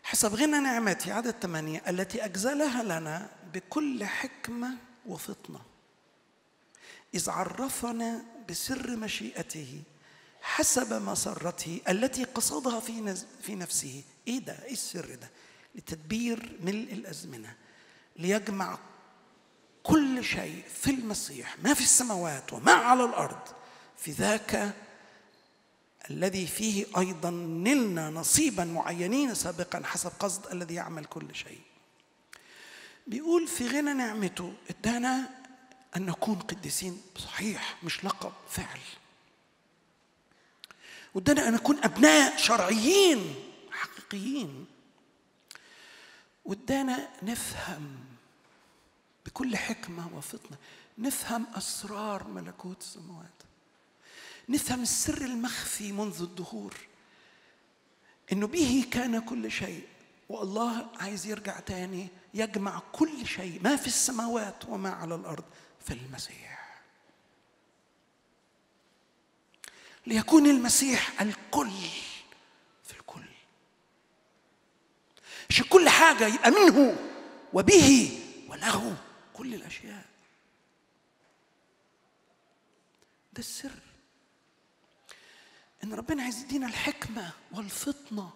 حسب غنى نعمتي عدد ثمانية التي أجزلها لنا بكل حكمة وفطنة إذ عرفنا بسر مشيئته حسب مسرته التي قصدها في في نفسه ايه ده ايه السر ده لتدبير ملء الازمنه ليجمع كل شيء في المسيح ما في السماوات وما على الارض في ذاك الذي فيه ايضا نلنا نصيبا معينين سابقا حسب قصد الذي يعمل كل شيء بيقول في غنى نعمته ادانا ان نكون قديسين صحيح مش لقب فعل وادانا ان نكون ابناء شرعيين حقيقيين وادانا نفهم بكل حكمه وفطنه نفهم اسرار ملكوت السماوات نفهم السر المخفي منذ الدهور انه به كان كل شيء والله عايز يرجع تاني يجمع كل شيء ما في السماوات وما على الارض في المسيح ليكون المسيح الكل في الكل مش كل حاجه يبقى منه وبه وله كل الاشياء ده السر ان ربنا عايز يدينا الحكمه والفطنه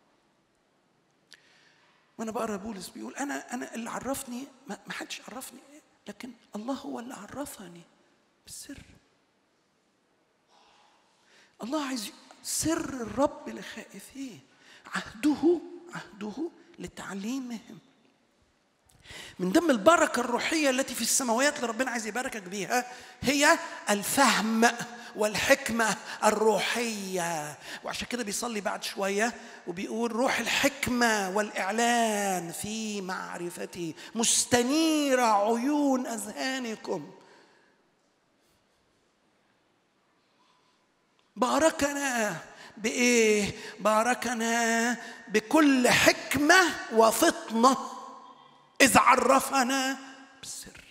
وانا بقرا بولس بيقول انا انا اللي عرفني ما حدش عرفني لكن الله هو اللي عرفني بالسر الله عايز سر الرب لخائفيه عهده عهده لتعليمهم من ضمن البركة الروحية التي في السماوات اللي ربنا عايز يباركك بيها هي الفهم والحكمة الروحية وعشان كده بيصلي بعد شوية وبيقول روح الحكمة والإعلان في معرفتي مستنيرة عيون أذهانكم باركنا بإيه؟ باركنا بكل حكمة وفطنة إذ عرفنا بالسر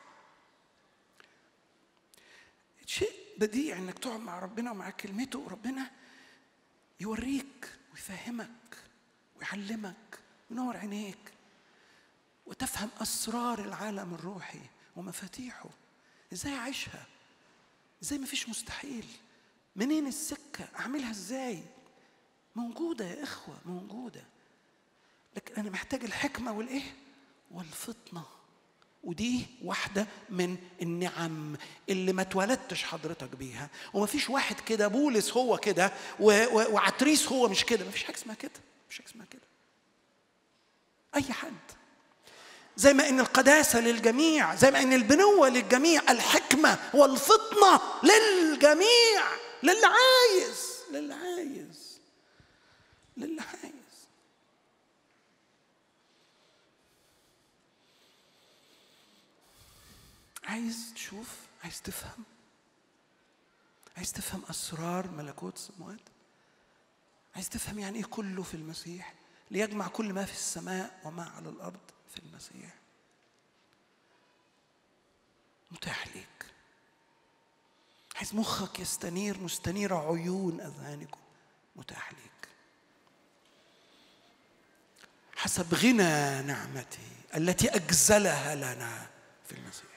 شيء بديع انك تقعد مع ربنا ومع كلمته وربنا يوريك ويفهمك ويعلمك وينور عينيك وتفهم اسرار العالم الروحي ومفاتيحه ازاي اعيشها ازاي ما فيش مستحيل منين السكه اعملها ازاي موجوده يا اخوه موجوده لكن انا محتاج الحكمه والايه والفطنه ودي واحدة من النعم اللي ما اتولدتش حضرتك بيها وما فيش واحد كده بولس هو كده وعتريس هو مش كده ما فيش حاجة اسمها كده مش حاجة اسمها كده أي حد زي ما ان القداسه للجميع زي ما ان البنوه للجميع الحكمه والفطنه للجميع للي عايز للي عايز للي عايز عايز تشوف عايز تفهم عايز تفهم اسرار ملكوت السماوات عايز تفهم يعني ايه كله في المسيح ليجمع كل ما في السماء وما على الارض في المسيح متاح ليك عايز مخك يستنير مستنير عيون اذهانكم متاح ليك حسب غنى نعمته التي اجزلها لنا في المسيح